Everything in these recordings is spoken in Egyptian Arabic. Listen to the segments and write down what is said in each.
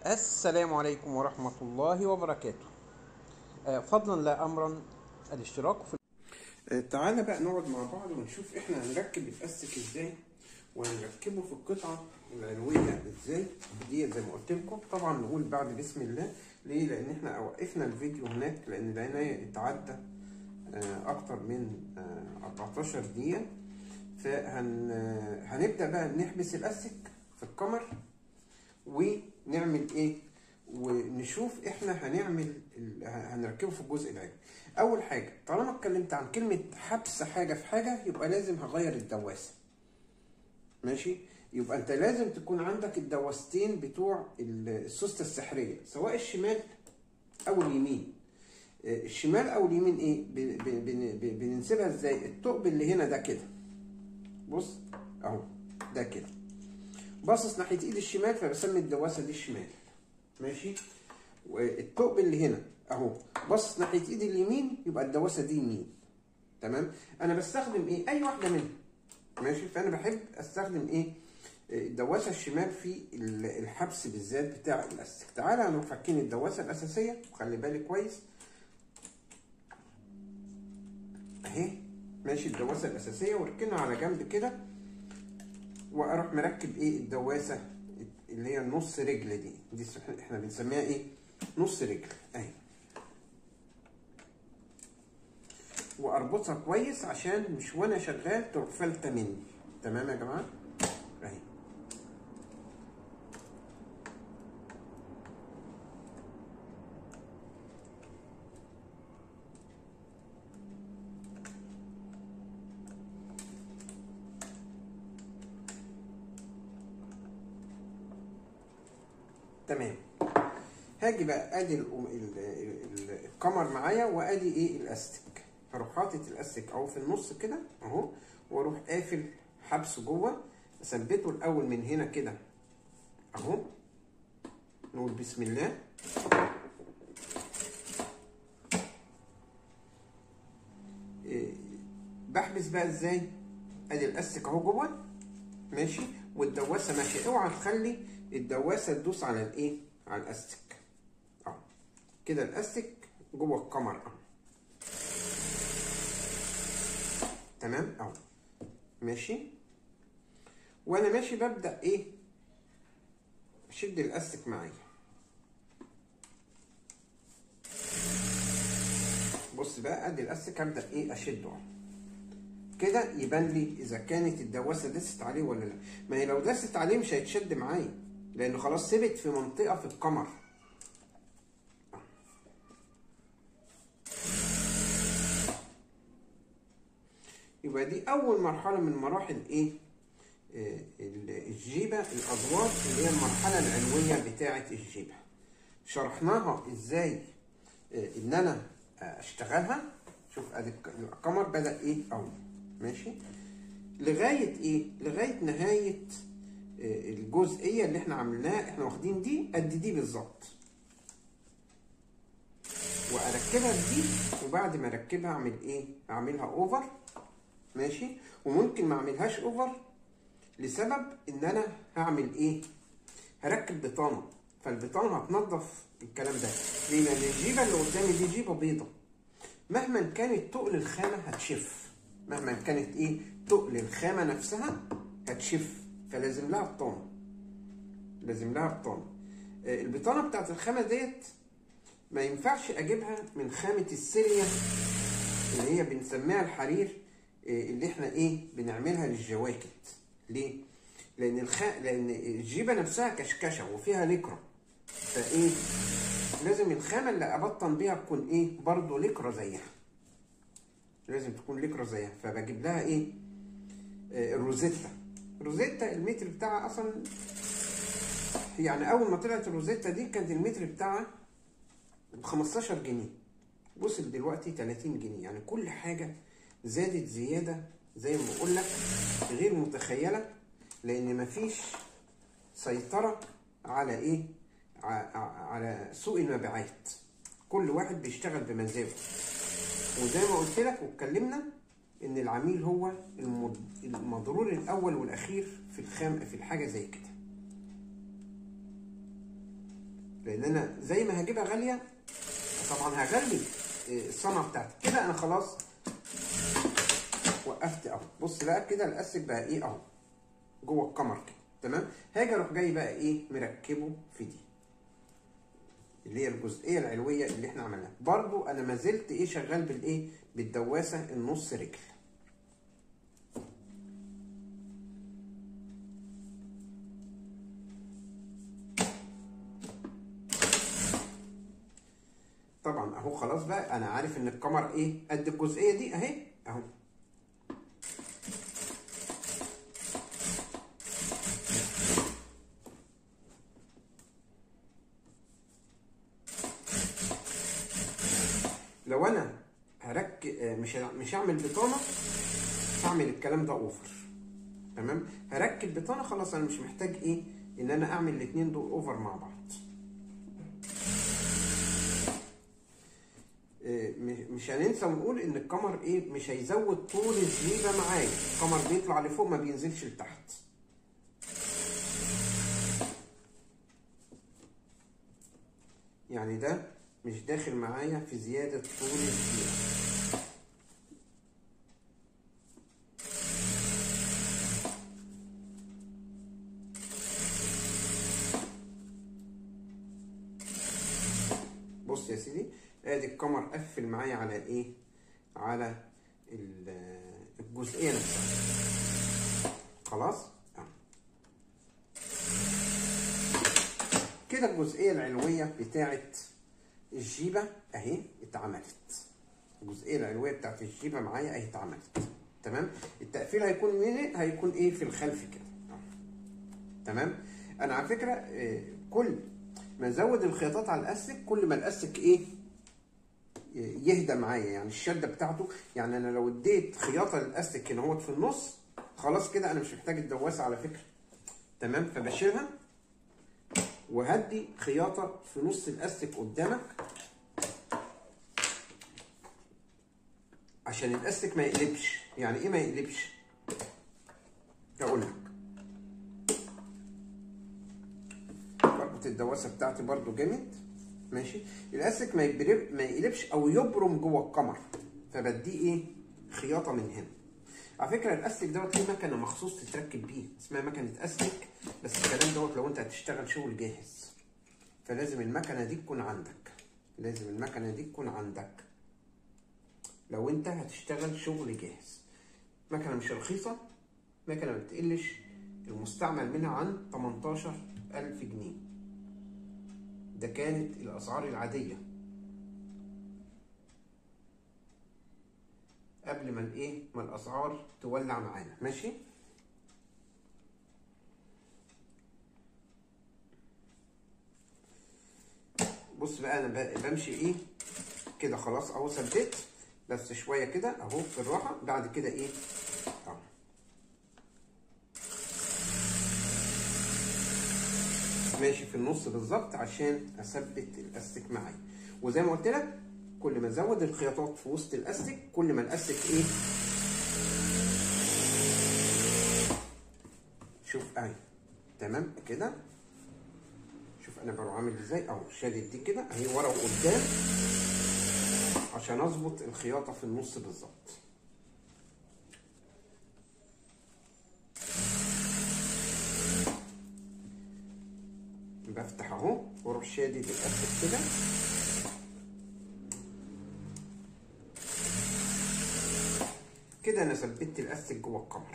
السلام عليكم ورحمة الله وبركاته آه، فضلا لا أمرا الاشتراك في تعالى بقى نقعد مع بعض ونشوف احنا هنركب الاستك ازاي وهنركبه في القطعة العلوية ازاي دي زي ما قلت لكم طبعا نقول بعد بسم الله ليه لان احنا وقفنا الفيديو هناك لان لقيناه اتعدى آه، اكتر من آه، 14 دقيقة فهن آه، هنبدأ بقى نحبس الاستك في الكمر ونعمل ايه ونشوف احنا هنعمل ال- هنركبه في الجزء العلوي اول حاجه طالما اتكلمت عن كلمه حبس حاجه في حاجه يبقى لازم هغير الدواسه ماشي يبقى انت لازم تكون عندك الدواستين بتوع ال- السوسته السحريه سواء الشمال او اليمين آه، الشمال او اليمين ايه ب- ب- بن- ب- بننسبها ازاي الثقب اللي هنا ده كده بص اهو ده كده باصص ناحيه ايد الشمال فبسمي الدواسه دي الشمال ماشي والثقب اللي هنا اهو باصص ناحيه ايد اليمين يبقى الدواسه دي يمين تمام انا بستخدم ايه اي واحده منهم ماشي فانا بحب استخدم ايه الدواسه الشمال في ال- الحبس بالذات بتاع الاستك تعالى هنروح فاكين الدواسه الاساسيه وخلي بالك كويس اهي ماشي الدواسه الاساسيه واركنها على جنب كده واروح مركب ايه الدواسه اللي هي النص رجل دي دي احنا بنسميها ايه نص رجل اهي واربطها كويس عشان مش وانا شغال تروح فلتة مني تمام يا جماعه اهي تمام هاجي بقى ادي ال- ال- ال- الكمر معايا وادي ايه الاستك هروح حاطط الاستك اهو في النص كده اهو واروح قافل حبسه جوه اثبته الاول من هنا كده اهو نقول بسم الله إيه، بحبس بقى ازاي ادي الاستك اهو جوه ماشي والدواسه ماشيه اوعى تخلي الدواسه تدوس على الايه على الاستك اهو كده الاستك جوه الكمر اهو تمام اهو ماشي وانا ماشي ببدا ايه اشد الاستك معايا بص بقى ادي الاستك هبدا ايه اشده اهو كده يبان لي اذا كانت الدواسه دست عليه ولا لا ما هي لو دست عليه مش هيتشد معايا لانه خلاص ثبت في منطقه في القمر يبقى دي اول مرحله من مراحل ايه آه، ال- الجيبه الادوار اللي هي المرحله العلويه بتاعه الجيبه شرحناها ازاي آه، ان انا آه، اشتغلها شوف ادي الك- القمر بدا ايه اهو ماشي لغايه ايه لغايه نهايه آه، الجزئيه اللي احنا عملناها احنا واخدين دي قد دي بالظبط واركبها بدي وبعد ما اركبها اعمل ايه اعملها اوفر ماشي وممكن ما اعملهاش اوفر لسبب ان انا هعمل ايه هركب بطانه فالبطانه هتنضف الكلام ده ليه لان الجيبه اللي قدامي دي جيبه بيضه مهما كانت تقل الخامه هتشف مهما كانت ايه تقل الخامه نفسها هتشف فلازم لها بطانه لازم لها بطانه آه، البطانه بتاعت الخامه ديت ما ينفعش اجيبها من خامه السيليا اللي هي بنسميها الحرير آه، اللي احنا ايه بنعملها للجواكت ليه لان الخ... لان الجيبه نفسها كشكشه وفيها لكره فايه لازم الخامه اللي ابطن بيها تكون ايه برضه لكره زيها لازم تكون لكره زيها فبجيب لها ايه آه، الروزيتا الروزيتا المتر بتاعها اصلا يعني اول ما طلعت الروزيتا دي كانت المتر بتاعها ب 15 جنيه وصل دلوقتي 30 جنيه يعني كل حاجه زادت زياده زي ما بقول لك غير متخيله لان مفيش سيطره على ايه ع- ع- على سوق المبيعات كل واحد بيشتغل بمزاجه وزي ما قلت لك واتكلمنا ان العميل هو المض- المضرور الاول والاخير في الخام في الحاجه زي كده لان انا زي ما هجيبها غاليه طبعا هغلي إيه، الصنعه بتاعتي كده انا خلاص وقفت اهو بص بقى كده الاستك بقى ايه اهو جوه الكمر كده تمام هاجي اروح جاي بقى ايه مركبه في دي اللي هي الجزئيه العلويه اللي احنا عملناها برضو انا ما زلت ايه شغال بالايه بالدواسه النص رجل طبعا اهو خلاص بقى انا عارف ان الكمر ايه قد الجزئيه دي اهي اهو لو انا هرك آه، مش ه- مش هعمل بطانه هعمل الكلام ده اوفر تمام هركب بطانه خلاص انا مش محتاج ايه ان انا اعمل الاتنين دول اوفر مع بعض آه، م- مش هننسى ونقول ان الكمر ايه مش هيزود طول الزيبه معايا الكمر بيطلع لفوق ما بينزلش لتحت يعني ده مش داخل معايا في زيادة طول الزيبة بص يا سيدي ادي الكمر قفل معايا على ايه على ال- الجزئيه نفسها خلاص آه. كده الجزئيه العلويه بتاعت الجيبه اهي اتعملت الجزئيه العلويه بتاعت الجيبه معايا اهي اتعملت تمام التقفيل هيكون من هيكون ايه في الخلف كده آه. تمام انا على فكره آه، كل ما ازود الخياطات على الاستك كل ما الاستك ايه يهدى معايا يعني الشده بتاعته يعني انا لو اديت خياطه للاستك هنا هوت في النص خلاص كده انا مش محتاج الدواسه على فكره تمام فبشيلها وهدي خياطه في نص الاستك قدامك عشان الاستك ما يقلبش يعني ايه ما يقلبش هقول لك ربط الدواسه بتاعتي برضو جامد ماشي الاستك ما يبرب ما يقلبش او يبرم جوه القمر فبديه ايه خياطه من هنا على فكره الاستك دوت ليه مكنه مخصوص تتركب بيه اسمها مكنه استك بس الكلام دوت لو انت هتشتغل شغل جاهز فلازم المكنه دي تكون عندك لازم المكنه دي تكون عندك لو انت هتشتغل شغل جاهز مكنه مش رخيصه مكنه ما بتقلش المستعمل منها عن 18000 جنيه ده كانت الاسعار العاديه قبل ما الايه ما الاسعار تولع معانا ماشي بص بقى انا ب- بمشي ايه كده خلاص اهو ثبت بس شويه كده اهو بالراحه بعد كده ايه اهو ماشي في النص بالظبط عشان اثبت الاستك معايا وزي ما قلت لك كل ما ازود الخياطات في وسط الاستك كل ما الاستك ايه شوف اهي تمام كده شوف انا بروح عامل ازاي اهو شادد دي كده اهي ورا وقدام عشان اظبط الخياطه في النص بالظبط بفتح اهو واروح شادد الاستك كده كده انا ثبت الاستك جوه القمر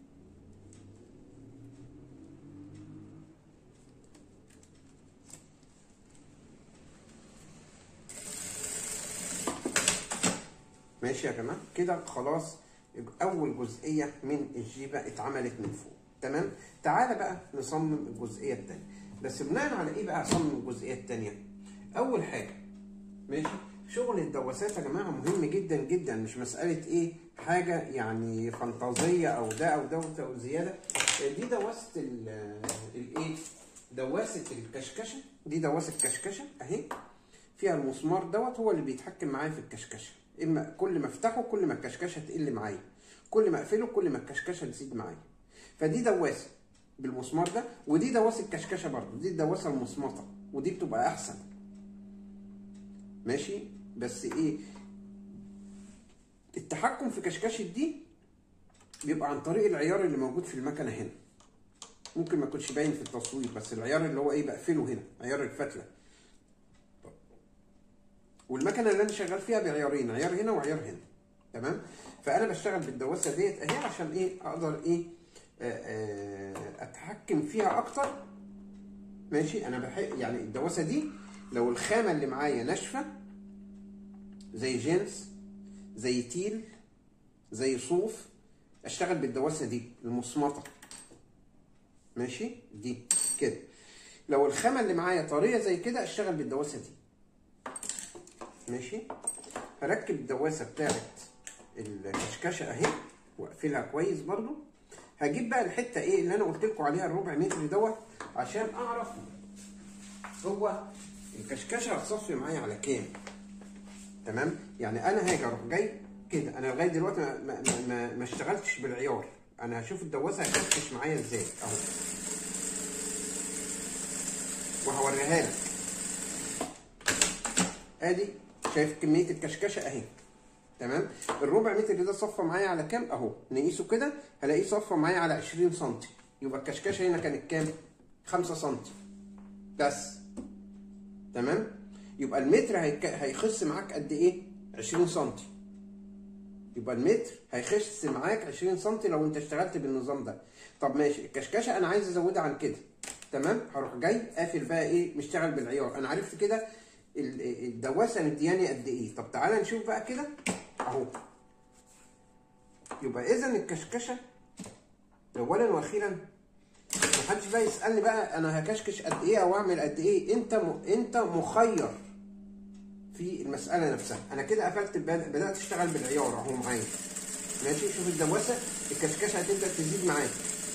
ماشي يا جماعه كده خلاص اول جزئيه من الجيبه اتعملت من فوق تمام تعالى بقى نصمم الجزئيه الثانيه بس بناء على ايه بقى اصمم الجزئيه الثانيه اول حاجه ماشي شغل الدواسات يا جماعه مهم جدا جدا مش مساله ايه حاجه يعني فانتازيه او ده او ده او زياده دي دواسه ال- الايه دواسه الكشكشه دي دواسه كشكشه اهي فيها المسمار دوت هو اللي بيتحكم معايا في الكشكشه اما كل ما افتحه كل ما الكشكشه تقل معايا كل ما اقفله كل ما الكشكشه تزيد معايا فدي دواسه بالمسمار ده ودي دواسه كشكشه برضه دي الدواسه المصمطه ودي بتبقى احسن ماشي بس ايه التحكم في كشكشه دي بيبقى عن طريق العيار اللي موجود في المكنه هنا ممكن ما يكونش باين في التصوير بس العيار اللي هو ايه بقفله هنا عيار الفتله والمكنه اللي انا شغال فيها بعيارين عيار هنا وعيار هنا تمام فانا بشتغل بالدواسه ديت اهي عشان ايه اقدر ايه آآ آآ اتحكم فيها اكتر ماشي انا بحق يعني الدواسه دي لو الخامه اللي معايا ناشفه زي جينز زي تيل زي صوف اشتغل بالدواسه دي المصمطه ماشي دي كده لو الخامه اللي معايا طريه زي كده اشتغل بالدواسه دي ماشي هركب الدواسه بتاعت الكشكشه اهي واقفلها كويس برضو هجيب بقى الحته ايه اللي انا قلت لكم عليها الربع متر دوت عشان اعرف هو الكشكشه هتصفي معايا على كام تمام يعني انا هاجي اروح جاي كده انا لغايه دلوقتي ما, ما, ما, ما اشتغلتش بالعيار انا هشوف الدواسه هتكشكش معايا ازاي اهو وهوريها لك ادي شايف كميه الكشكشه اهي تمام الربع متر ده صفى معايا على كام اهو نقيسه كده هلاقيه صفى معايا على 20 سم يبقى الكشكشه هنا كانت كام 5 سم بس تمام يبقى المتر هيك... هيخس معاك قد ايه 20 سم يبقى المتر هيخس معاك 20 سم لو انت اشتغلت بالنظام ده طب ماشي الكشكشه انا عايز ازودها عن كده تمام هروح جاي قافل بقى ايه مشتغل بالعيار انا عرفت كده الدواسه مدياني قد ايه طب تعالى نشوف بقى كده اهو يبقى اذا الكشكشه اولا واخيرا محدش بقى يسالني بقى انا هكشكش قد ايه او اعمل قد ايه انت م... انت مخير في المساله نفسها انا كده قفلت بدات اشتغل بالعيار اهو معايا ماشي شوف الدواسه الكشكشه هتبدا تزيد معاك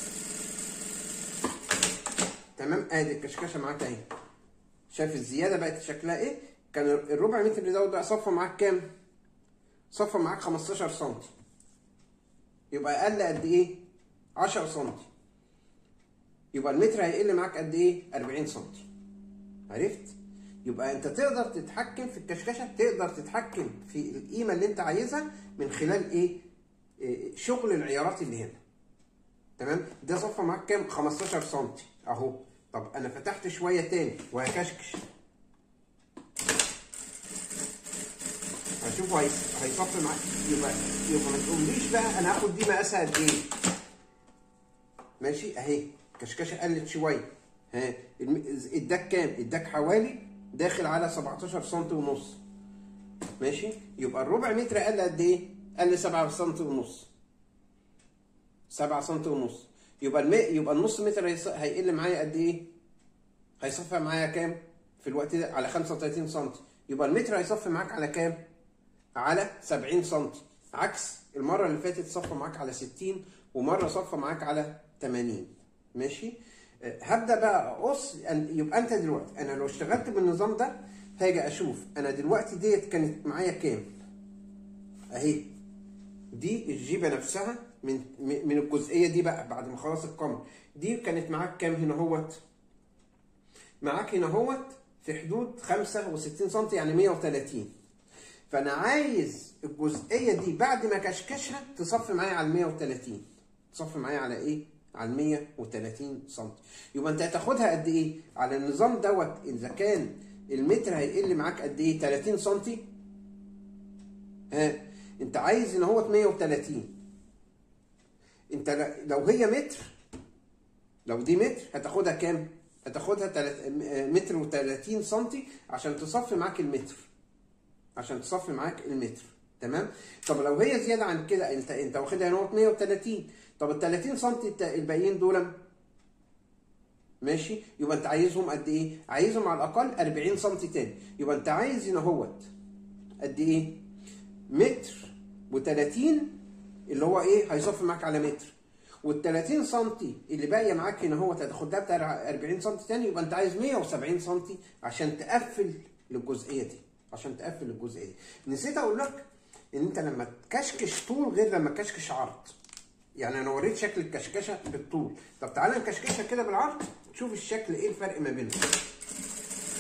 تمام ادي الكشكشه معاك اهي شايف الزياده بقت شكلها ايه كان الربع متر دوت بقى صفى معاك كام صفى معاك 15 سم يبقى اقل قد ايه 10 سم يبقى المتر هيقل معاك قد ايه 40 سم عرفت يبقى انت تقدر تتحكم في الكشكشه تقدر تتحكم في القيمه اللي انت عايزها من خلال ايه, إيه شغل العيارات اللي هنا تمام ده صفى معاك كام 15 سم اهو طب انا فتحت شويه تاني وهكشكش هشوفه هيصفي معاك يبقى يبقى ما تقوليش بقى انا هاخد دي مقاسها قد ايه ماشي اهي كشكشه قلت شويه ها اداك كام اداك حوالي داخل على 17 سم ونص ماشي يبقى الربع متر قل قد ايه قل 7 سم ونص 7 سم ونص يبقى الم... يبقى النص متر هيقل معايا قد ايه هيصفي معايا كام في الوقت ده على 35 سم يبقى المتر هيصفي معاك على كام على 70 سم عكس المره اللي فاتت صفى معاك على 60 ومره صفى معاك على 80 ماشي هبدا بقى اقص يبقى انت دلوقتي انا لو اشتغلت بالنظام ده هاجي اشوف انا دلوقتي ديت كانت معايا كام اهي دي الجيبه نفسها من من الجزئيه دي بقى بعد ما خلص القمر دي كانت معاك كام هنا اهوت معاك هنا اهوت في حدود 65 سم يعني 130 فانا عايز الجزئيه دي بعد ما كشكشها تصفي معايا على 130 تصفي معايا على ايه على 130 سم يبقى انت هتاخدها قد ايه على النظام دوت اذا كان المتر هيقل معاك قد ايه 30 سم ها انت عايز ان هو 130 انت لو هي متر لو دي متر هتاخدها كام هتاخدها متر و30 سم عشان تصفي معاك المتر عشان تصفي معاك المتر تمام طب لو هي زياده عن كده انت انت واخدها هنا 130 طب ال 30 سم الباقيين دول ماشي يبقى انت عايزهم قد ايه عايزهم على الاقل 40 سم تاني يبقى انت عايز هنا اهوت قد ايه متر و30 اللي هو ايه هيصفي معاك على متر وال 30 سم اللي باقيه معاك هنا اهوت هتاخدها بتاع 40 سم تاني يبقى انت عايز 170 سم عشان تقفل للجزئيه دي عشان تقفل الجزئيه دي نسيت اقول لك ان انت لما تكشكش طول غير لما تكشكش عرض يعني انا وريت شكل الكشكشه بالطول طب تعالى نكشكشها كده بالعرض تشوف الشكل ايه الفرق ما بينهم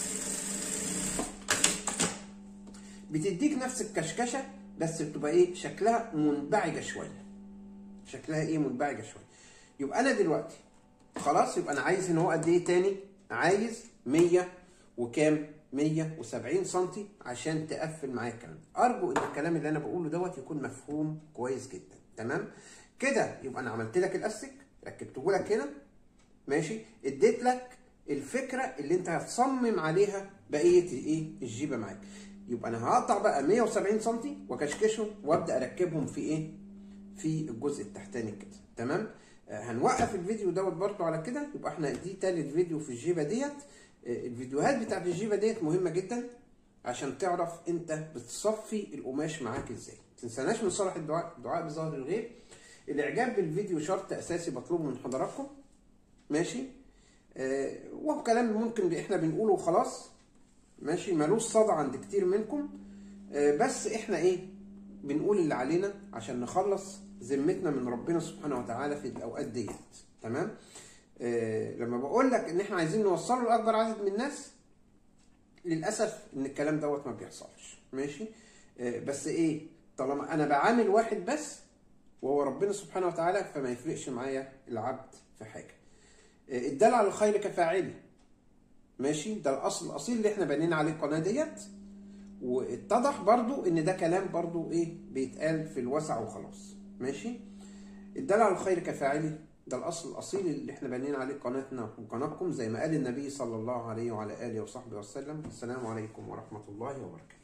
بتديك نفس الكشكشه بس بتبقى ايه شكلها منبعجه شويه شكلها ايه منبعجه شويه يبقى انا دلوقتي خلاص يبقى انا عايز ان هو قد ايه تاني عايز 100 وكام 170 سم عشان تقفل معايا الكلام ارجو ان الكلام اللي انا بقوله دوت يكون مفهوم كويس جدا تمام كده يبقى انا عملت لك الاستك ركبته لك هنا ماشي اديت لك الفكره اللي انت هتصمم عليها بقيه الايه الجيبه معاك يبقى انا هقطع بقى 170 سم واكشكشهم وابدا اركبهم في ايه في الجزء التحتاني كده تمام آه هنوقف الفيديو دوت برضو على كده يبقى احنا دي تالت فيديو في الجيبه ديت آه الفيديوهات بتاعت الجيبه ديت مهمه جدا عشان تعرف انت بتصفي القماش معاك ازاي تنساناش من صالح الدعاء الدعاء بظهر الغيب الاعجاب بالفيديو شرط اساسي بطلبه من حضراتكم ماشي آه وهو كلام ممكن احنا بنقوله وخلاص ماشي ملوش صدى عند كتير منكم آه بس احنا ايه بنقول اللي علينا عشان نخلص ذمتنا من ربنا سبحانه وتعالى في الاوقات ديت تمام آه لما بقول لك ان احنا عايزين نوصله لاكبر عدد من الناس للاسف ان الكلام دوت ما بيحصلش ماشي آه بس ايه طالما انا بعامل واحد بس وهو ربنا سبحانه وتعالى فما يفرقش معايا العبد في حاجه آه الدال على الخير كفاعله ماشي ده الاصل الاصيل اللي احنا بنينا عليه القناه ديت واتضح برضو ان ده كلام برضو ايه بيتقال في الوسع وخلاص ماشي الدال على الخير كفاعله ده الاصل الاصيل اللي احنا بنينا عليه قناتنا وقناتكم زي ما قال النبي صلى الله عليه وعلى اله وصحبه وسلم السلام عليكم ورحمه الله وبركاته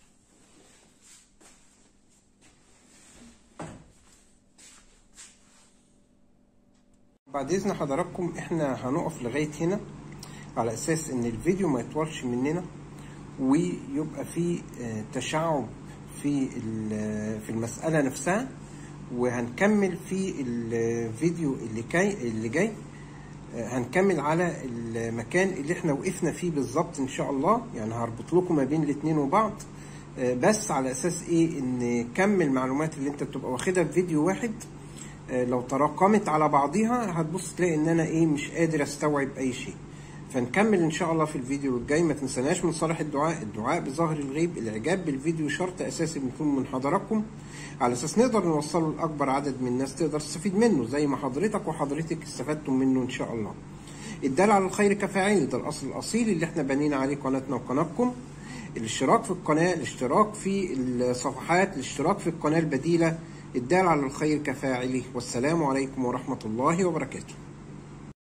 بعد اذن حضراتكم احنا هنقف لغايه هنا على اساس ان الفيديو ما يطولش مننا ويبقى في تشعب في في المساله نفسها وهنكمل في الفيديو اللي جاي اللي جاي هنكمل على المكان اللي احنا وقفنا فيه بالظبط ان شاء الله يعني هربط لكم ما بين الاثنين وبعض بس على اساس ايه ان كم المعلومات اللي انت بتبقى واخدها في فيديو واحد لو تراكمت على بعضيها هتبص تلاقي ان انا ايه مش قادر استوعب اي شيء فنكمل ان شاء الله في الفيديو الجاي ما تنسناش من صالح الدعاء الدعاء بظاهر الغيب الاعجاب بالفيديو شرط اساسي بيكون من حضراتكم على اساس نقدر نوصله لاكبر عدد من الناس تقدر تستفيد منه زي ما حضرتك وحضرتك استفدتم منه ان شاء الله الدال على الخير كفاعل ده الاصل الاصيل اللي احنا بنينا عليه قناتنا وقناتكم الاشتراك في القناه الاشتراك في الصفحات الاشتراك في القناه البديله الدال على الخير كفاعله والسلام عليكم ورحمه الله وبركاته